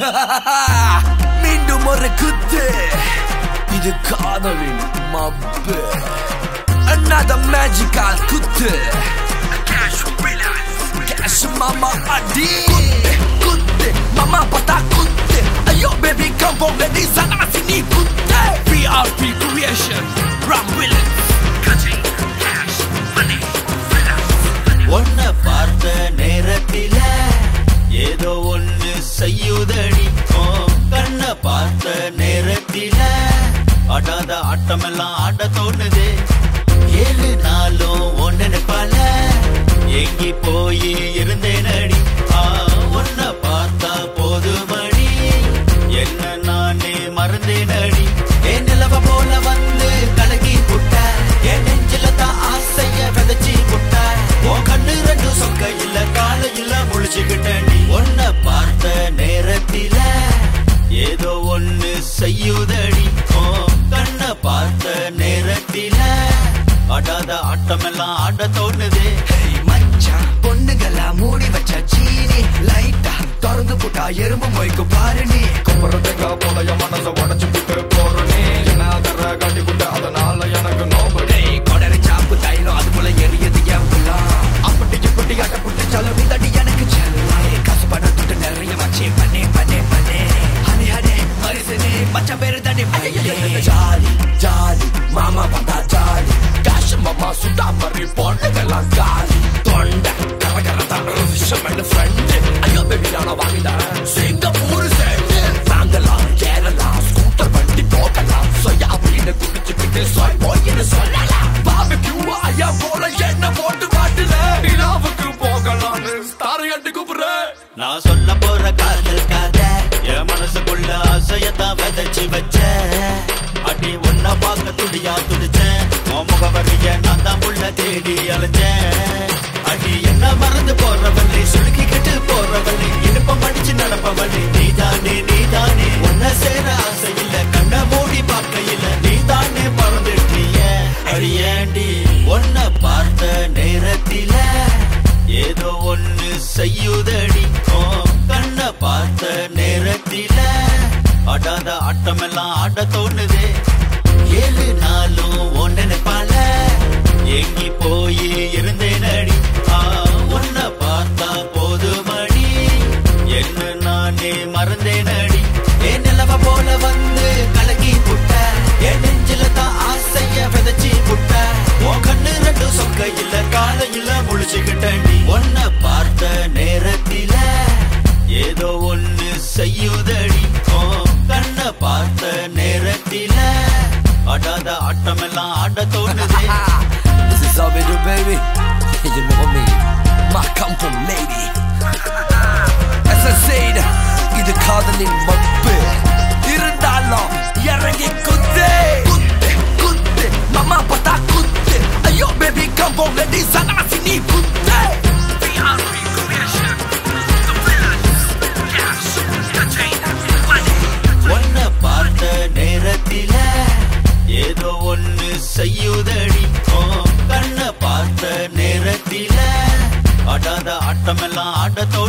மீண்டும் ஒரு குத்து இது காதலின் மப்பு Another magical குத்து Cash mama adi Kutte, kutte, mama pata kutte Ayo baby come for ready sana sini kutte PRP creation Ram Williams Cutting cash money ஒன்ன பார்த்த நேரத்தில ஏதோ ஒண்ணு செய்யுதடி ஓ கண்ண பார்த்த நேரத்தில ஆடாத ஆட்டமெல்லாம் ஆட தோணுது ஏழு நாளும் ஒன்னு பல எங்கி போய் இருந்தேனடி ஆ ஒன்ன பார்த்தா போதுமடி என்ன நானே மறந்தேனடி என் நிலவ போல வந்து கலகி புட்ட என் நெஞ்சில தான் ஆசைய விதைச்சி புட்ட உன் கண்ணு ரெண்டு சொக்க இல்ல கால இல்ல முழிச்சுக்கிட்டேன் ஒன்ன பார்த்த நேரத்தில ஏதோ ஒண்ணு செய்யுதடி ஓ கண்ண பார்த்த நேரத்தில ஆடாத ஆட்டமெல்லாம் ஆட தோணுது Hey மச்சான் பொண்ணுகளா மூடி வச்ச சீனி லைட்டா திறந்து போட்டா எறும்பு மொய்க்கு பாரு நீ குப்புறதுக்கா போல என் மனச உடச்சு விட்டு போறனே என்ன தர காட்டி விட்டு அதனால எனக்கு நோபடி டேய் கொடரை சாப்பு தைலம் அது போல எரியது என் புல்லாம் அப்படி இப்படி அட்ட புட்டு சொல்ல நீ எனக்கு செல்லம் காசு பணம் துட்டு நிறைய வச்சு பண்ணே பண்ணே பண்ணே ஹனி ஹனி மரிசனே மச்ச பேரு தண்ணி ஜாலி ஜாலி மாமா பார்த்தா ஜாலி காசு மாமா சுட்டா மறி பொண்ணுங்கெல்லாம் காலி தொண்டை கரகர தான் விஷயம் ஃப்ரெண்டு ஐயோ பேபி நானும் வாங்கிட்டேன் சிங்கப்பூர் சேர்ந்து வாங்கலாம் ஏறலாம் ஸ்கூட்டர் வண்டி போகலாம் சொயா அப்படின்னு குடிச்சுக்கிட்டு சொய் போயின்னு சொல்லலாம் பாபிக்யூ ஐயா போல என்ன போட்டு மாட்டுல நிலாவுக்கு போகலாம்னு ஸ்டார் கட்டி கூப்பிடுறேன் நான் சொல்ல போற காதல் கதை என் மனசுக்குள்ள ஆசையத்தான் விதைச்சு வச்ச அடி ஒன்ன பார்க்க துடியா துடிச்சேன் உன் முகவரிய நான் தான் உள்ள தேடி அலைஞ்சேன் அடி என்ன மறந்து போறவள்ளி சுருக்கிக்கிட்டு போறவள்ளி இடுப்பம் அடிச்சு நடப்பவள்ளி நீதானே நீதானே உன்ன சேர ஆசை இல்ல கண்ண மூடி பார்க்கையில நீதானே பறந்துட்டிய அடியேண்டி உன்ன பார்த்த நேரத்தில ஏதோ ஒண்ணு செய்யுதடி ஓ கண்ண பார்த்த நேரத்தில ஆடாத ஆட்டமெல்லாம் ஆட தோணுது ஏழு நாளும் ஒன்னு பல எங்கி போய் இருந்தேனடி ஆ உன்ன பார்த்தா போதுமடி என்ன நானே மறந்தேனடி என் நிலவ போல வந்து கலகி புட்ட என் நெஞ்சில தான் ஆசைய விதைச்சி புட்ட உன் கண்ணு ரெண்டு சொக்க இல்ல கால இல்ல முழிச்சுக்கிட்டேன்டி உன்ன பார்த்த நேரத்தில ஏதோ ஒண்ணு செய்யுதடி ஓ கண்ண பார்த்த நேரத்தில ஆடாத ஆட்டமெல்லாம் ஆட தோணுது This is how we do baby You know me My comfort lady As I said இது காதலின் மப்பு இருந்தாலும் இறங்கி குத்து குத்து குத்து மாமா பார்த்தா குத்து ஐயோ பேபி கம் for ready சனாசி நீ குத்து PRP creation The villains Cash Contain Money ஒன்ன பார்த்த நேரத்தில ஏதோ ஒண்ணு செய்யுதடி ஓ கண்ண பார்த்த நேரத்தில ஆடாத ஆட்டமெல்லாம் ஆட